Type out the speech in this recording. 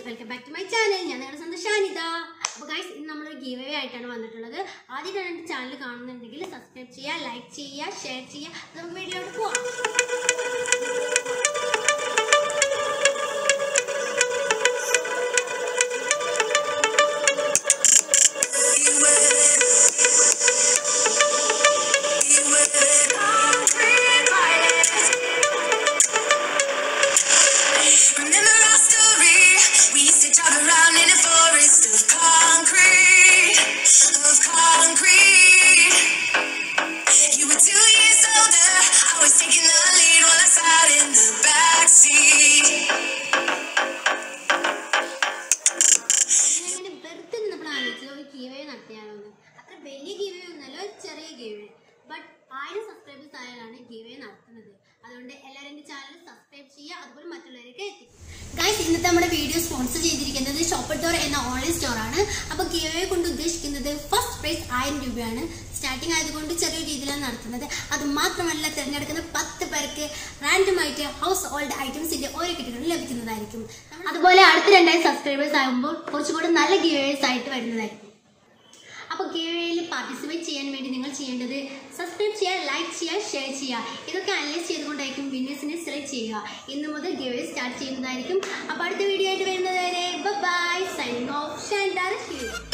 Welcome back to my channel ഞാൻ നിങ്ങളുടെ സ്വന്തം ഷാനിത അപ്പോൾ ഗൈസ് ഇന്ന് നമ്മളൊരു ഗീവ് അവേ ആയിട്ടാണ് വന്നിട്ടുള്ളത് ആദ്യമായിട്ടാണ് എൻ്റെ ചാനൽ കാണുന്നുണ്ടെങ്കിൽ സബ്സ്ക്രൈബ് ചെയ്യുക ലൈക്ക് ചെയ്യുക ഷെയർ ചെയ്യുക അപ്പോൾ നമുക്ക് വീഡിയോയിലോട്ട് പോവാം Remember our story? We used to drive around in a forest of concrete, of concrete. You were two years older. I was taking the lead while I sat in the backseat. ഞാനിങ്ങനെ വെറുതെ നിന്നപ്പോൾ ആലോചിച്ചത് ഒരു give away നടത്തിയാലോ എന്ന് അത്ര വലിയ give away ഒന്നല്ല ഒരു ചെറിയ ഗീവ് അവേ ബട്ട് ആയിരം സബ്സ്ക്രൈബേഴ്സ് ആയാലാണ് ഗീവ് അവേ നടത്തുന്നത് അതുകൊണ്ട് എല്ലാവരും എൻ്റെ ചാനൽ സബ്സ്ക്രൈബ് ചെയ്യുക അതുപോലെ മറ്റുള്ളവരൊക്കെ എത്തിക്കും ഗൈസ് ഇന്നത്തെ നമ്മുടെ വീഡിയോ സ്പോൺസർ ചെയ്തിരിക്കുന്നത് ഷോപ്പ് ഡോർ എന്ന ഓൺലൈൻ സ്റ്റോറാണ് അപ്പോൾ ഗീവ് അവേ കൊണ്ട് ഉദ്ദേശിക്കുന്നത് ഫസ്റ്റ് പ്രൈസ് ആയിരം രൂപയാണ് സ്റ്റാർട്ടിംഗ് ആയതുകൊണ്ട് ചെറിയ രീതിയിലാണ് നടത്തുന്നത് അത് മാത്രമല്ല തിരഞ്ഞെടുക്കുന്ന പത്ത് പേർക്ക് റാൻഡം ആയിട്ട് ഹൗസ് ഹോൾഡ് ഐറ്റംസിന്റെ ഓരോ കിറ്റുകളും ലഭിക്കുന്നതായിരിക്കും അതുപോലെ അടുത്ത രണ്ടായിരം സബ്സ്ക്രൈബേഴ്സ് ആകുമ്പോൾ കുറച്ചുകൂടി നല്ല ഗീവേഴ്സ് ആയിട്ട് വരുന്നതായിരിക്കും അപ്പോൾ ഗീവേയിൽ പാർട്ടിസിപ്പേറ്റ് ചെയ്യാൻ വേണ്ടി നിങ്ങൾ ചെയ്യേണ്ടത് സബ്സ്ക്രൈബ് ചെയ്യുക ലൈക്ക് ചെയ്യുക ഷെയർ ചെയ്യുക ഇതൊക്കെ അനലൈസ് ചെയ്തുകൊണ്ടായിരിക്കും വിന്നേഴ്സിനെ സെലക്ട് ചെയ്യുക ഇന്ന് മുതൽ ഗീവേ സ്റ്റാർട്ട് ചെയ്യുന്നതായിരിക്കും അപ്പോൾ അടുത്ത വീഡിയോ ആയിട്ട് വരുന്നത് വരെ ബൈ സൈനിങ് ഓഫ് ഷാൻഡാർ